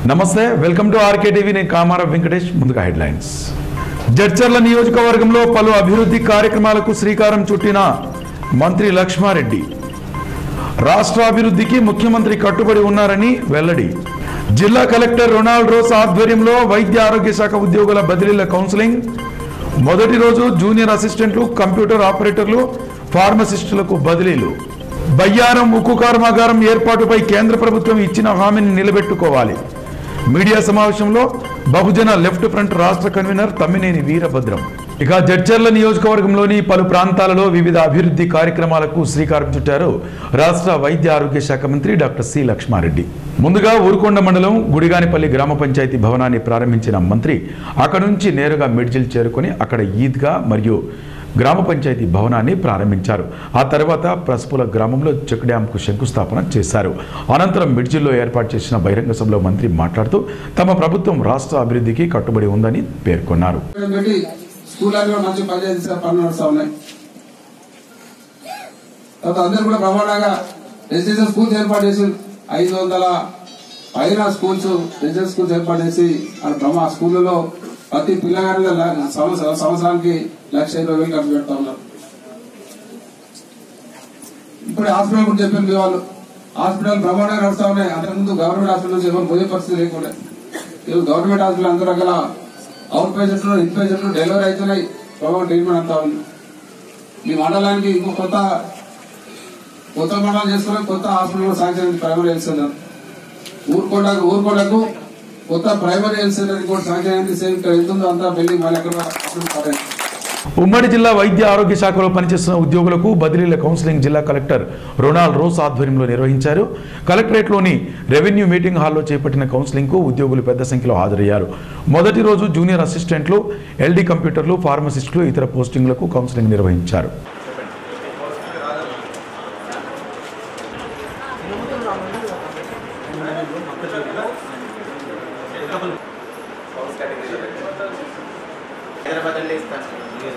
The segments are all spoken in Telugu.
నమస్తే వెల్కమ్ టు ఆర్కే టీవీ నేను కామార వెంకటేష్ ముందుగా హెడ్లైన్స్ జడ్చర్ల నియోజకవర్గంలో పలు అభివృద్ధి కార్యక్రమాలకు శ్రీకారం చుట్టిన మంత్రి లక్ష్మారెడ్డి రాష్ట్ర అభివృద్ధికి ముఖ్యమంత్రి కట్టుబడి ఉన్నారని వెల్లడి జిల్లా కలెక్టర్ రొనాల్డ్ రోస్ ఆధ్వర్యంలో వైద్య ఆరోగ్య శాఖ ఉద్యోగుల బదిలీల కౌన్సిలింగ్ మొదటి రోజు జూనియర్ అసిస్టెంట్లు కంప్యూటర్ ఆపరేటర్లు ఫార్మసిస్టులకు బదిలీలు బయ్యారం ఉక్కు కర్మాగారం ఏర్పాటుపై కేంద్ర ప్రభుత్వం ఇచ్చిన హామీని నిలబెట్టుకోవాలి మీడియా సమావేశంలో బహుజన లెఫ్ట్ ఫ్రంట్ రాష్ట్ర కన్వీనర్ తమ్మినేని వీరభద్రం ఇక జడ్చర్ల నియోజకవర్గంలోని పలు ప్రాంతాలలో వివిధ అభివృద్ధి కార్యక్రమాలకు శ్రీకారం చుట్టారు రాష్ట్ర వైద్య ఆరోగ్య శాఖ మంత్రి డాక్టర్ సి లక్ష్మారెడ్డి ముందుగా ఊరుకొండ మండలం గుడిగానిపల్లి గ్రామ పంచాయతీ భవనాన్ని ప్రారంభించిన మంత్రి అక్కడ నుంచి నేరుగా మిడ్జిల్ చేరుకొని అక్కడ ఈద్గా మరియు గ్రామ పంచాయతీ భవనాన్ని ప్రారంభించారు ఆ తర్వాత ప్రస్పుల గ్రామంలో చెక్ డ్యాంకు శంకుస్థాపన చేశారు అనంతరం మిడ్జిల్లో ఏర్పాటు చేసిన బహిరంగ సభలో మంత్రి మాట్లాడుతూ తమ ప్రభుత్వం రాష్ట్ర అభివృద్ధికి కట్టుబడి ఉందని పేర్కొన్నారు పెట్టి స్కూల్ అన్ని కూడా మంచి పనిచేసి పనులు నడుస్తా ఉన్నాయి తర్వాత అందరూ కూడా బ్రహ్మాండంగా రెసిడెన్షియల్ స్కూల్స్ ఏర్పాటు చేసి ఐదు వందల పైన స్కూల్స్ రెసిడెన్షియల్ స్కూల్స్ ఏర్పాటు చేసి ఆ బ్రహ్మ ఆ స్కూళ్ళలో ప్రతి పిల్లగాడి మీద ల- సంవత్సర- సంవత్సరానికి లక్ష ఇరవై వేలు ఖర్చు పెడతా ఉన్నారు ఇప్పుడు హాస్పిటల్ గురించి చెప్పారు మీ వాళ్ళు హాస్పిటల్ బ్రహ్మాండంగా నడుస్తా ఉన్నాయి అంతకుముందు గవర్నమెంట్ హాస్పిటల్ నుంచి ఎవరు పోయే పరిస్థితి లేకుండా ఇప్పుడు గవర్నమెంట్ హాస్పిటల్ అందరూ రకాల అవుట్ పేషెంట్లు ఇన్ పేషెంట్లు డెలివరీ అవుతున్నాయి ప్రభావం ట్రీట్మెంట్ అంతా ఉంది ఈ మండలానికి ఇంకో కొత్త కొత్త మండలం చేసుకుని కొత్త hospital sanction primary health centre ఊరుకోటకు ఊరుకోటకు కొత్త ప్రైమరీ హెల్త్ సెంటర్ కూడా సాంక్షన్ అయింది సేమ్ ఇక్కడ ఎంత ఉందో అంతా బిల్డింగ్ మళ్ళీ ఎక్కడ hospital start అయింది. ఉమ్మడి జిల్లా వైద్య ఆరోగ్య శాఖలో పనిచేస్తున్న ఉద్యోగులకు బదిలీల కౌన్సిలింగ్ జిల్లా కలెక్టర్ రొనాల్డ్ రోస్ ఆధ్వర్యంలో నిర్వహించారు కలెక్టరేట్లోని రెవెన్యూ మీటింగ్ హాల్లో చేపట్టిన కౌన్సిలింగ్కు ఉద్యోగులు పెద్ద సంఖ్యలో హాజరయ్యారు మొదటి రోజు జూనియర్ అసిస్టెంట్లు ఎల్డీ కంప్యూటర్లు ఫార్మసిస్టులు ఇతర పోస్టింగ్లకు కౌన్సిలింగ్ నిర్వహించారు హైదరాబాద్ వెళ్ళి ఇస్తాను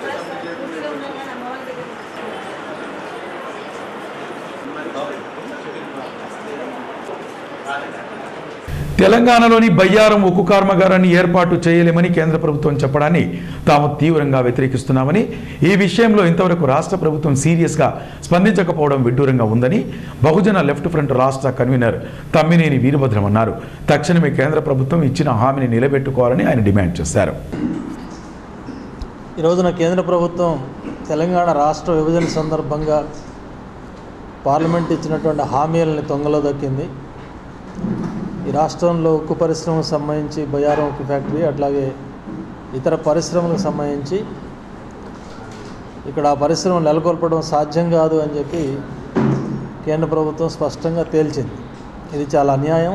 తెలంగాణలోని బయ్యారం ఉక్కు కర్మాగారాన్ని ఏర్పాటు చేయలేమని కేంద్ర ప్రభుత్వం చెప్పడాన్ని తాము తీవ్రంగా వ్యతిరేకిస్తున్నామని ఈ విషయంలో ఇంతవరకు రాష్ట్ర ప్రభుత్వం సీరియస్గా స్పందించకపోవడం విడ్డూరంగా ఉందని బహుజన లెఫ్ట్ ఫ్రంట్ రాష్ట్ర కన్వీనర్ తమ్మినేని వీరభద్రం అన్నారు తక్షణమే కేంద్ర ప్రభుత్వం ఇచ్చిన హామీని నిలబెట్టుకోవాలని ఆయన డిమాండ్ చేశారు ఈ రోజున కేంద్ర ప్రభుత్వం తెలంగాణ రాష్ట్ర విభజన సందర్భంగా పార్లమెంట్ ఇచ్చినటువంటి హామీలని తొంగలో దక్కింది ఈ రాష్ట్రంలో ఉక్కు పరిశ్రమకు సంబంధించి బయ్యారం ఉక్కు ఫ్యాక్టరీ అట్లాగే ఇతర పరిశ్రమలకు సంబంధించి ఇక్కడ ఆ పరిశ్రమలు నెలకొల్పడం సాధ్యం కాదు అని చెప్పి కేంద్ర ప్రభుత్వం స్పష్టంగా తేల్చింది ఇది చాలా అన్యాయం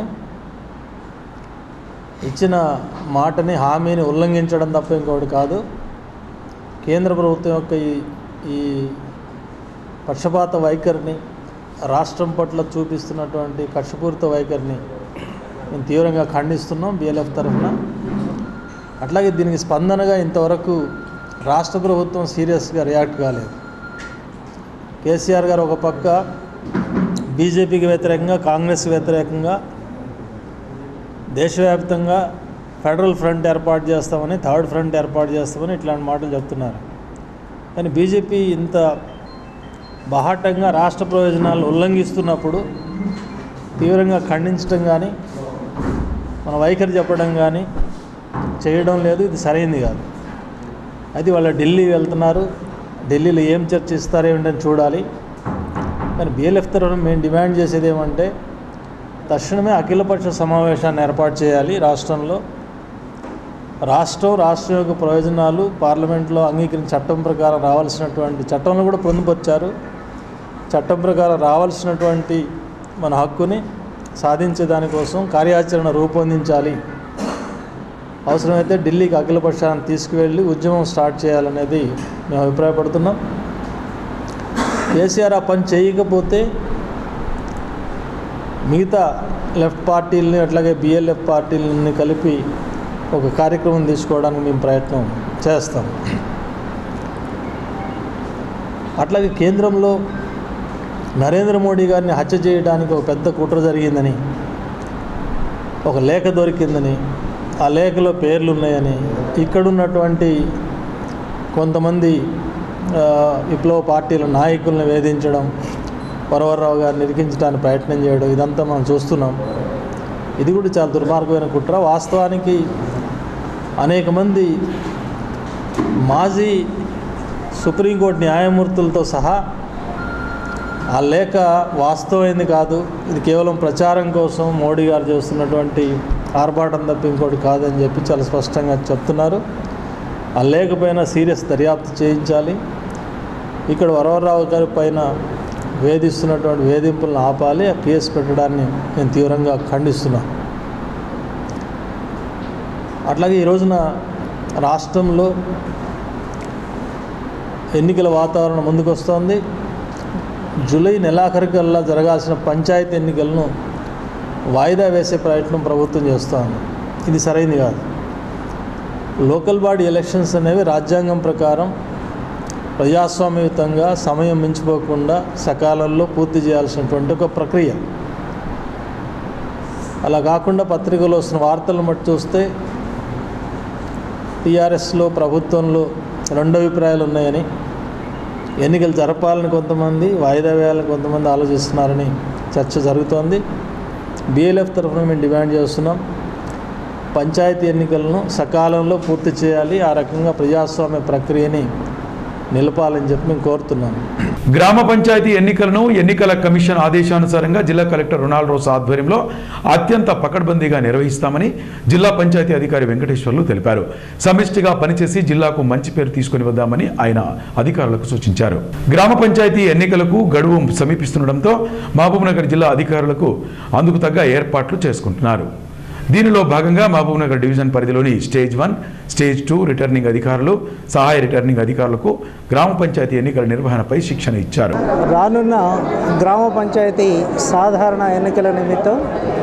ఇచ్చిన మాటని హామీని ఉల్లంఘించడం తప్ప ఇంకొకటి కాదు కేంద్ర ప్రభుత్వం యొక్క ఈ ఈ పక్షపాత వైఖరిని రాష్ట్రం పట్ల చూపిస్తున్నటువంటి కక్షపూరిత వైఖరిని మేము తీవ్రంగా ఖండిస్తున్నాం బిఎల్ఎఫ్ తరఫున అట్లాగే దీనికి స్పందనగా ఇంతవరకు రాష్ట్ర ప్రభుత్వం సీరియస్గా రియాక్ట్ కాలేదు కేసీఆర్ గారు ఒక పక్క బీజేపీకి వ్యతిరేకంగా కాంగ్రెస్కి వ్యతిరేకంగా దేశవ్యాప్తంగా ఫెడరల్ ఫ్రంట్ ఏర్పాటు చేస్తామని థర్డ్ ఫ్రంట్ ఏర్పాటు చేస్తామని ఇట్లాంటి మాటలు చెప్తున్నారు కానీ బీజేపీ ఇంత బాహాటంగా రాష్ట్ర ప్రయోజనాలు ఉల్లంఘిస్తున్నప్పుడు తీవ్రంగా ఖండించడం కానీ మన వైఖరి చెప్పడం కానీ చేయడం లేదు ఇది సరైంది కాదు అది వాళ్ళ ఢిల్లీ వెళ్తున్నారు ఢిల్లీలో ఏం చర్చిస్తారో ఏమిటని చూడాలి కానీ బిఎల్ఎఫ్ తరఫున మేము డిమాండ్ చేసేది ఏమంటే తక్షణమే అఖిలపక్ష సమావేశాన్ని ఏర్పాటు చేయాలి రాష్ట్రంలో రాష్ట్రం రాష్ట్రం యొక్క ప్రయోజనాలు పార్లమెంట్లో అంగీకరించిన చట్టం ప్రకారం రావాల్సినటువంటి చట్టంలో కూడా పొందుపరిచారు చట్టం ప్రకారం రావాల్సినటువంటి మన హక్కుని సాధించే దానికోసం కార్యాచరణ రూపొందించాలి అవసరమైతే ఢిల్లీకి అఖిలపక్షాన్ని తీసుకువెళ్ళి ఉద్యమం స్టార్ట్ చేయాలనేది మేము అభిప్రాయపడుతున్నాం కేసీఆర్ ఆ పని చేయకపోతే మిగతా లెఫ్ట్ పార్టీలని అట్లాగే బిఎల్ఎఫ్ పార్టీలని కలిపి ఒక కార్యక్రమం తీసుకోవడానికి మేము ప్రయత్నం చేస్తాం అట్లాగే కేంద్రంలో నరేంద్ర మోడీ గారిని హత్య చేయడానికి ఒక పెద్ద కుట్ర జరిగిందని ఒక లేఖ దొరికిందని ఆ లేఖలో పేర్లు ఉన్నాయని ఇక్కడున్నటువంటి కొంతమంది ఆ, విప్లవ పార్టీల నాయకుల్ని వేధించడం వరవరరావు గారిని ఇరికించడానికి ప్రయత్నం చేయడం ఇదంతా మనం చూస్తున్నాం ఇది కూడా చాలా దుర్మార్గమైన కుట్ర వాస్తవానికి అనేక మంది మాజీ సుప్రీంకోర్టు న్యాయమూర్తులతో సహా ఆ లేఖ వాస్తవమైంది కాదు ఇది కేవలం ప్రచారం కోసం మోడీ గారు చేస్తున్నటువంటి ఆర్భాటం తప్ప ఇంకోటి కాదని చెప్పి చాలా స్పష్టంగా చెప్తున్నారు ఆ లేఖ పైన సీరియస్ దర్యాప్తు చేయించాలి ఇక్కడ వరవరరావు గారి పైన వేధిస్తున్నటువంటి వేధింపులను ఆపాలి ఆ కేసు పెట్టడాన్ని నేను తీవ్రంగా ఖండిస్తున్నాను అట్లాగే ఈ రోజున రాష్ట్రంలో ఎన్నికల వాతావరణం ముందుకు వస్తోంది జూలై నెలాఖరికల్లా జరగాల్సిన పంచాయతీ ఎన్నికలను వాయిదా వేసే ప్రయత్నం ప్రభుత్వం చేస్తోంది ఇది సరైంది కాదు లోకల్ బాడీ ఎలక్షన్స్ అనేవి రాజ్యాంగం ప్రకారం ప్రజాస్వామ్యయుతంగా సమయం మించిపోకుండా సకాలంలో పూర్తి చేయాల్సినటువంటి ఒక ప్రక్రియ అలా కాకుండా పత్రికలో వస్తున్న వార్తలను బట్టి చూస్తే టీఆర్ఎస్లో ప్రభుత్వంలో రెండు అభిప్రాయాలు ఉన్నాయని ఎన్నికలు జరపాలని కొంతమంది వాయిదా వేయాలని కొంతమంది ఆలోచిస్తున్నారని చర్చ జరుగుతోంది బిఎల్ఎఫ్ తరఫున మేము డిమాండ్ చేస్తున్నాం పంచాయతీ ఎన్నికలను సకాలంలో పూర్తి చేయాలి ఆ రకంగా ప్రజాస్వామ్య ప్రక్రియని నిలపాలని చెప్పి మేము కోరుతున్నాం గ్రామ పంచాయతీ ఎన్నికలను ఎన్నికల కమిషన్ ఆదేశానుసారంగా జిల్లా కలెక్టర్ రొనాల్డ్ రోస్ ఆధ్వర్యంలో అత్యంత పకడ్బందీగా నిర్వహిస్తామని జిల్లా పంచాయతీ అధికారి వెంకటేశ్వర్లు తెలిపారు సమిష్టిగా పనిచేసి జిల్లాకు మంచి పేరు తీసుకుని వద్దామని ఆయన అధికారులకు సూచించారు గ్రామ పంచాయతీ ఎన్నికలకు గడువు సమీపిస్తుండటంతో మహబూబ్నగర్ జిల్లా అధికారులకు అందుకు తగ్గ ఏర్పాట్లు చేసుకుంటున్నారు దీనిలో భాగంగా మహబూబ్నగర్ డివిజన్ పరిధిలోని stage one stage two returning అధికారులు సహాయ రిటర్నింగ్ అధికారులకు గ్రామ పంచాయతీ ఎన్నికల నిర్వహణపై శిక్షణ ఇచ్చారు రానున్న గ్రామ పంచాయతీ సాధారణ ఎన్నికల నిమిత్తం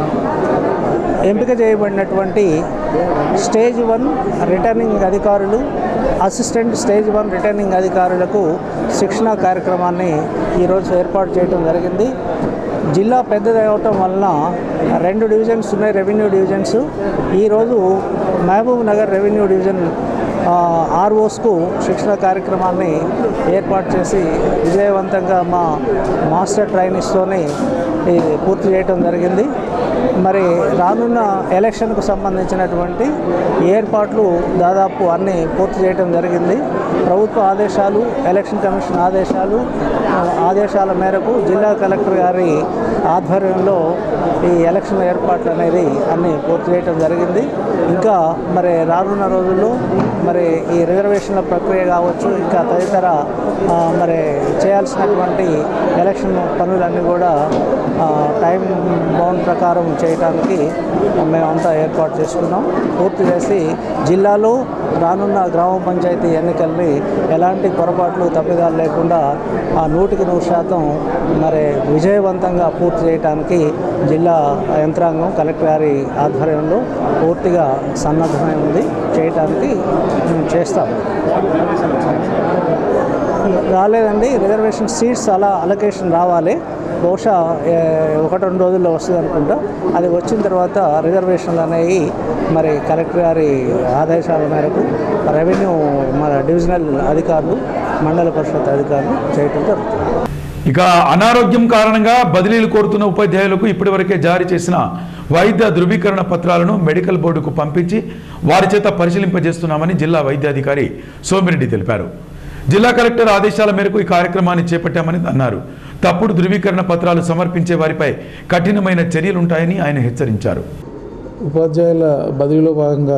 ఎంపిక చేయబడినటువంటి స్టేజ్ వన్ రిటర్నింగ్ అధికారులు అసిస్టెంట్ స్టేజ్ వన్ రిటర్నింగ్ అధికారులకు శిక్షణ కార్యక్రమాన్ని ఈరోజు ఏర్పాటు చేయడం జరిగింది జిల్లా పెద్దది అవటం వలన రెండు డివిజన్స్ ఉన్నాయి రెవెన్యూ డివిజన్స్ ఈరోజు మహబూబ్ నగర్ రెవెన్యూ డివిజన్ ఆ, ఆర్ఓస్కు శిక్షణ కార్యక్రమాన్ని ఏర్పాటు చేసి విజయవంతంగా మా మాస్టర్ ట్రైనిస్తోని ఈ పూర్తి చేయడం జరిగింది మరి రానున్న ఎలక్షన్కు సంబంధించినటువంటి ఏర్పాట్లు దాదాపు అన్నీ పూర్తి చేయడం జరిగింది ప్రభుత్వ ఆదేశాలు ఎలక్షన్ కమిషన్ ఆదేశాలు ఆ, ఆదేశాల మేరకు జిల్లా కలెక్టర్ గారి ఆధ్వర్యంలో ఈ ఎలక్షన్ ఏర్పాట్లు అనేది అన్నీ పూర్తి చేయడం జరిగింది ఇంకా మరి రానున్న రోజుల్లో మరి ఈ రిజర్వేషన్ల ప్రక్రియ కావచ్చు ఇంకా తదితర ఆ, మరి చేయాల్సినటువంటి ఎలక్షన్ పనులన్నీ కూడా ఆ, టైం బౌండ్ ప్రకారం చేయడానికి మేమంతా ఏర్పాటు చేసుకున్నాం పూర్తి చేసి జిల్లాలో రానున్న గ్రామ పంచాయతీ ఎన్నికల్ని ఎలాంటి పొరపాట్లు తప్పిదాలు లేకుండా ఆ నూటికి నూరు శాతం మరి విజయవంతంగా పూర్తి చేయడానికి జిల్లా యంత్రాంగం కలెక్టర్ గారి ఆధ్వర్యంలో పూర్తిగా సన్నద్ధమై ఉంది చేయటానికి మేము చేస్తాం రాలేదండి రిజర్వేషన్ సీట్స్ అలా అలొకేషన్ రావాలి బహుశా ఏ, ఒకటి రెండు రోజుల్లో వస్తుంది అనుకుంటా అది వచ్చిన తర్వాత రిజర్వేషన్లు అనేవి మరి కలెక్టర్ గారి ఆదేశాల మేరకు రెవెన్యూ మన డివిజనల్ అధికారులు మండల పరిషత్ అధికారులు చేయటం జరుగుతుంది ఇక అనారోగ్యం కారణంగా బదిలీలు కోరుతున్న ఉపాధ్యాయులకు ఇప్పటివరకే జారీ చేసిన వైద్య ధృవీకరణ పత్రాలను మెడికల్ బోర్డుకు పంపించి వారి చేత పరిశీలింపజేస్తున్నామని జిల్లా వైద్యాధికారి సోమిరెడ్డి తెలిపారు జిల్లా కలెక్టర్ ఆదేశాల మేరకు ఈ కార్యక్రమాన్ని చేపట్టామని అన్నారు తప్పుడు ధృవీకరణ పత్రాలు సమర్పించే వారిపై కఠినమైన చర్యలుంటాయని ఆయన హెచ్చరించారు ఉపాధ్యాయుల బదిలీలో భాగంగా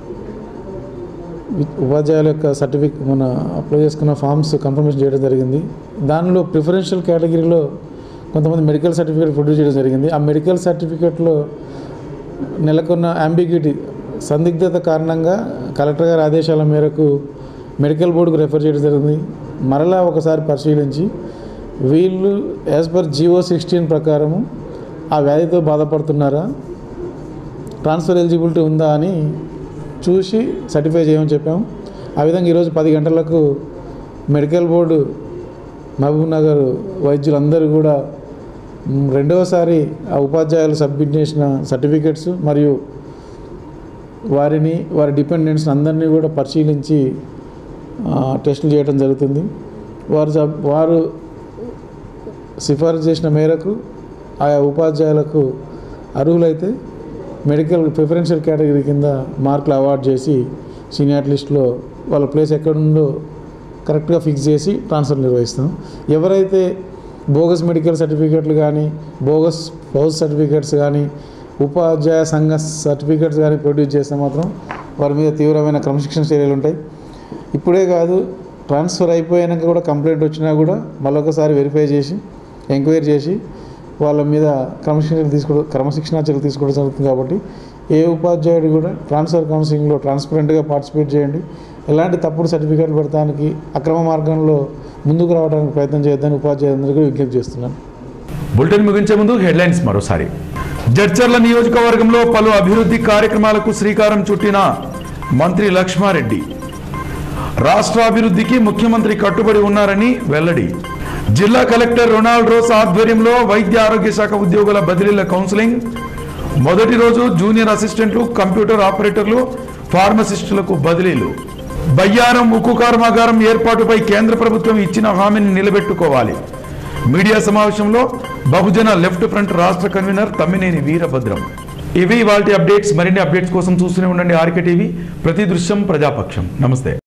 వి- ఉపాధ్యాయుల యొక్క సర్టిఫికేట్ మన అప్లై చేసుకున్న ఫామ్స్ కన్ఫర్మేషన్ చేయడం జరిగింది దానిలో ప్రిఫరెన్షియల్ కేటగిరీలో కొంతమంది మెడికల్ సర్టిఫికేట్ ప్రొడ్యూస్ చేయడం జరిగింది ఆ మెడికల్ సర్టిఫికేట్లో నెలకొన్న అంబిగ్యూటీ సందిగ్ధత కారణంగా కలెక్టర్ గారి ఆదేశాల మేరకు మెడికల్ బోర్డుకు రెఫర్ చేయడం జరిగింది మరలా ఒకసారి పరిశీలించి వీళ్ళు యాజ్ పర్ జియో సిక్స్టీన్ ప్రకారము ఆ వ్యాధితో బాధపడుతున్నారా ట్రాన్స్ఫర్ ఎలిజిబిలిటీ ఉందా అని చూసి సర్టిఫై చేయమని చెప్పాం ఆ విధంగా ఈరోజు పది గంటలకు మెడికల్ బోర్డు మహబూబ్ నగర్ వైద్యులందరూ కూడా మ్, రెండవసారి ఆ ఉపాధ్యాయులు సబ్మిట్ చేసిన సర్టిఫికెట్స్ మరియు వారిని వారి డిపెండెంట్స్ అందరినీ కూడా పరిశీలించి ఆ, టెస్టులు చేయడం జరుగుతుంది వారు సబ్- వారు సిఫారసు చేసిన మేరకు ఆయా ఉపాధ్యాయులకు అర్హులైతే మెడికల్ ప్రిఫరెన్షియల్ కేటగిరీ కింద మార్కులు అవార్డ్ చేసి సీనియర్ లిస్ట్లో వాళ్ళ ప్లేస్ ఎక్కడుందో కరెక్ట్గా ఫిక్స్ చేసి ట్రాన్స్ఫర్ నిర్వహిస్తాం ఎవరైతే బోగస్ మెడికల్ సర్టిఫికేట్లు కానీ బోగస్ హౌస్ సర్టిఫికేట్స్ కానీ ఉపాధ్యాయ సంఘ సర్టిఫికేట్స్ కానీ ప్రొడ్యూస్ చేస్తే మాత్రం వారి మీద తీవ్రమైన క్రమశిక్షణ చర్యలు ఉంటాయి ఇప్పుడే కాదు ట్రాన్స్ఫర్ అయిపోయాక కూడా కంప్లైంట్ వచ్చినా కూడా మళ్ళొకసారి వెరిఫై చేసి ఎంక్వైరీ చేసి వాళ్ళ మీద క్రమశిక్షణ తీసుకో క్రమశిక్షణ చర్యలు తీసుకోవడం జరుగుతుంది కాబట్టి ఏ ఉపాధ్యాయుడు కూడా ట్రాన్స్ఫర్ కౌన్సిలింగ్లో ట్రాన్స్పరెంట్గా పార్టిసిపేట్ చేయండి ఎలాంటి తప్పుడు సర్టిఫికేట్లు పెడతానికి అక్రమ మార్గంలో ముందుకు రావడానికి ప్రయత్నం చేయొద్దని ఉపాధ్యాయులందరికీ విజ్ఞప్తి చేస్తున్నాను బులెటిన్ ముగించే ముందు హెడ్లైన్స్ మరోసారి జడ్చర్ల నియోజకవర్గంలో పలు అభివృద్ధి కార్యక్రమాలకు శ్రీకారం చుట్టిన మంత్రి లక్ష్మారెడ్డి రాష్ట్ర అభివృద్ధికి ముఖ్యమంత్రి కట్టుబడి ఉన్నారని వెల్లడి జిల్లా కలెక్టర్ రొనాల్డ్ రోస్ ఆధ్వర్యంలో వైద్య ఆరోగ్య శాఖ ఉద్యోగుల బదిలీల కౌన్సిలింగ్ మొదటి రోజు జూనియర్ అసిస్టెంట్లు కంప్యూటర్ ఆపరేటర్లు ఫార్మసిస్టులకు బదిలీలు బయ్యారం ఉక్కు కర్మాగారం ఏర్పాటుపై కేంద్ర ప్రభుత్వం ఇచ్చిన హామీని నిలబెట్టుకోవాలి మీడియా సమావేశంలో బహుజన లెఫ్ట్ ఫ్రంట్ రాష్ట్ర కన్వీనర్ తమ్మినేని వీరభద్రం ఇవి వాటి అప్డేట్స్ మరిన్ని అప్డేట్స్ కోసం చూస్తూనే ఉండండి ఆర్కే టీవీ ప్రతి దృశ్యం ప్రజాపక్షం నమస్తే